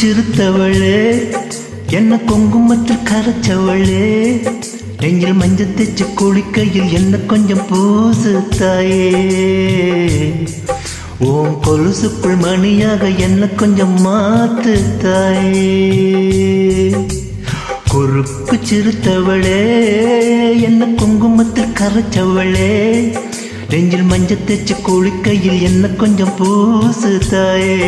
சிறுத்தவளே என்ன குங்குமத்தில் கரைச்சவளே நெஞ்சில் மஞ்சள் தேச்சு குளிக்கையில் என்ன கொஞ்சம் பூசு தாயே ஓம் கொலுசுக்குள் மணியாக என்ன கொஞ்சம் மாத்து தாயே குறுக்கு சிறுத்தவளே என்ன குங்குமத்தில் கரைச்சவளே நெஞ்சில் மஞ்சள் தேச்சு குளிக்கையில் என்ன கொஞ்சம் பூசு தாயே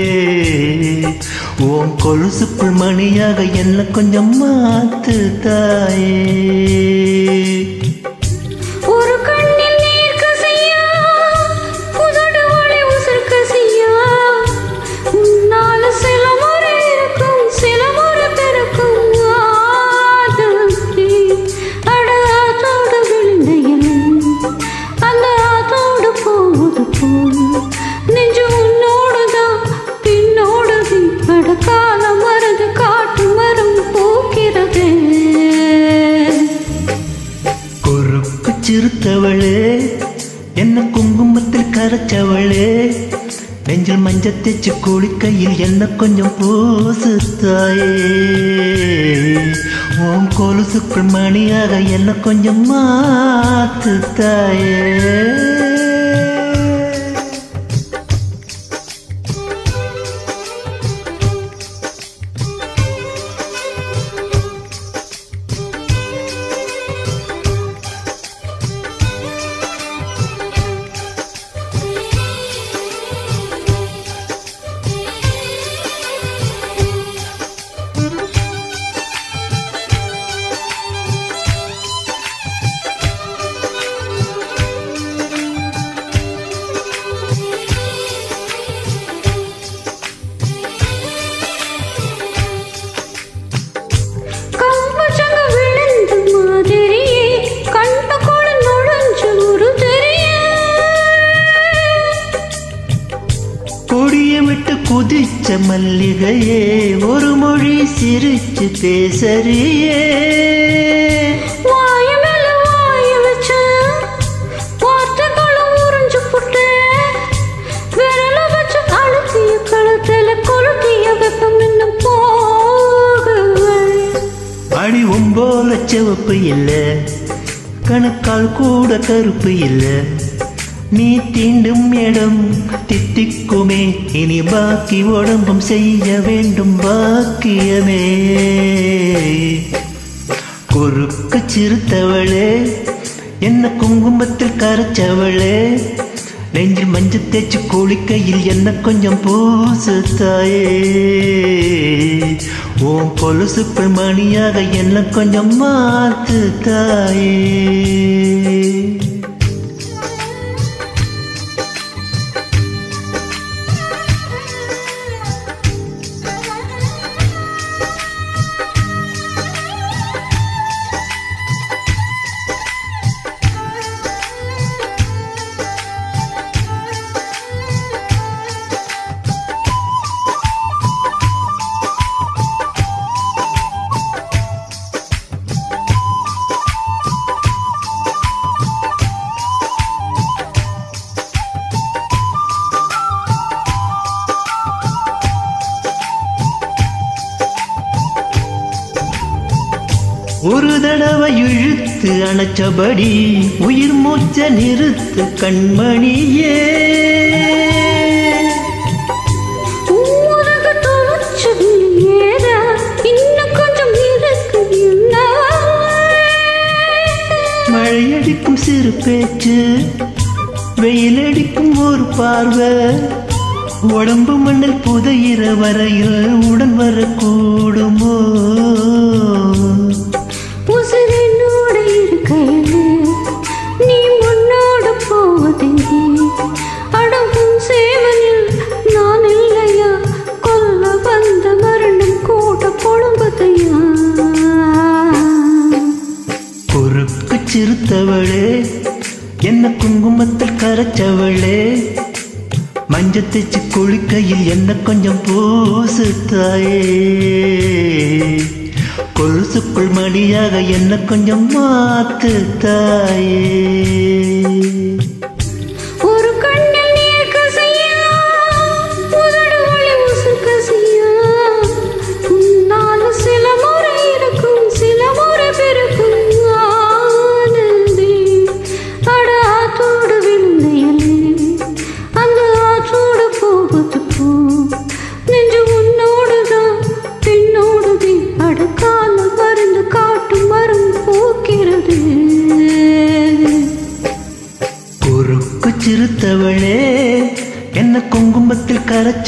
ஓம் கொலுசுக்குள் மணியாக என்ன கொஞ்சம் மாத்து தாயே ஒரு கண்ணில் நீர் கசியா உதடு ஒளி உசிர் கசியா உன்னால சில முறை இருக்கும் சில முறை பிறக்கும் ஆதத்தி அட ஆத்தோடு விழுந்த இலை அந்த ஆத்தோடு போவது போல் நெஞ்சு உன்னோடுதான் பின்னோடுது அட காலம் மருந்து காட்டு மரம் பூக்கிறதே குறுக்கு சிறுத்தவளே என்ன குங்குமத்தில் கரைச்சவளே நெஞ்சில் மஞ்சள் தேச்சு குளிக்கையில் என்ன கொஞ்சம் பூசு தாயே ஓம் கொலுசுக்குள் மணியாக என்ன கொஞ்சம் மாத்து தாயே கம்பச்சங்க விழுந்த மாதிரியே கண்டகோட நுழைஞ்சு ஒரு தெரிய கொடிய விட்டு குதிச்ச மல்லிகையே ஒரு மொழி சிரிச்சு பேசறியே வாய மேல வாய வச்ச வார்த்தைகளை உறிஞ்சு புட்டு விரல வச்சு அழுத்திய கழுத்துல கொளுத்திய வெப்பம் இன்னும் போகவே அடி ஒம்போல சிவப்பு இல்ல கணக்கால் கூட கருப்பு இல்ல நீ தீண்டும் இடம் தித்திக்குமே இனி பாக்கி உடம்பும் செய்ய வேண்டும் பாக்கியமே குறுக்கு சிறுத்தவளே என்ன குங்குமத்தில் கரைச்சவளே நெஞ்சில் மஞ்சள் தேச்சு குளிக்கையில் என்ன கொஞ்சம் பூசு தாயே ஓம் கொலுசுக்குள் மணியாக என்ன கொஞ்சம் மாத்து தாயே ஒரு தடவை இழுத்து அணைச்சபடி உயிர் மூச்ச நிறுத்து கண்மணியே ஊரக துவச்சது ஏதா இன்னும் கொஞ்சம் இருக்கு என்ன மழையடிக்கும் சிறு பேச்சு வெயிலடிக்கும் ஒரு பார்வை உடம்பு மண்ணில் புதையிற வரையில் உடன் வரக்கூடுமோ உசிரினோட இருக்கையிலே நீ முன்னோட போவதெங்கே அடவும் சேவனில் நான் இல்லையா கொல்ல வந்த மரணம் கூட பொழும்பதையா குறுக்கு சிறுத்தவளே என்ன குங்குமத்தில் கரைச்சவளே மஞ்சள் தேச்சு குளிக்கையில் என்ன கொஞ்சம் பூசு தாயே கொலுசுக்குள் மணியாக என்ன கொஞ்சம் மாத்து தாயே ஒரு கண்ணில் நீர் கசியா உதடு ஒளி உசுர் கசியா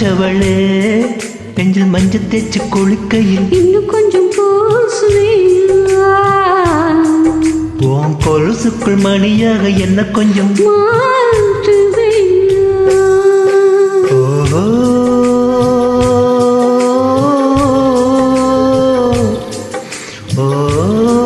வச்சவளே நெஞ்சில் மஞ்சள் தேய்ச்சி குளிக்கையில் இன்னும் கொஞ்சம் பூசுவேயா உன் கொலுசுக்குள் மணியாக என்ன கொஞ்சம் மாற்றுவேயா ஓஹோ ஓ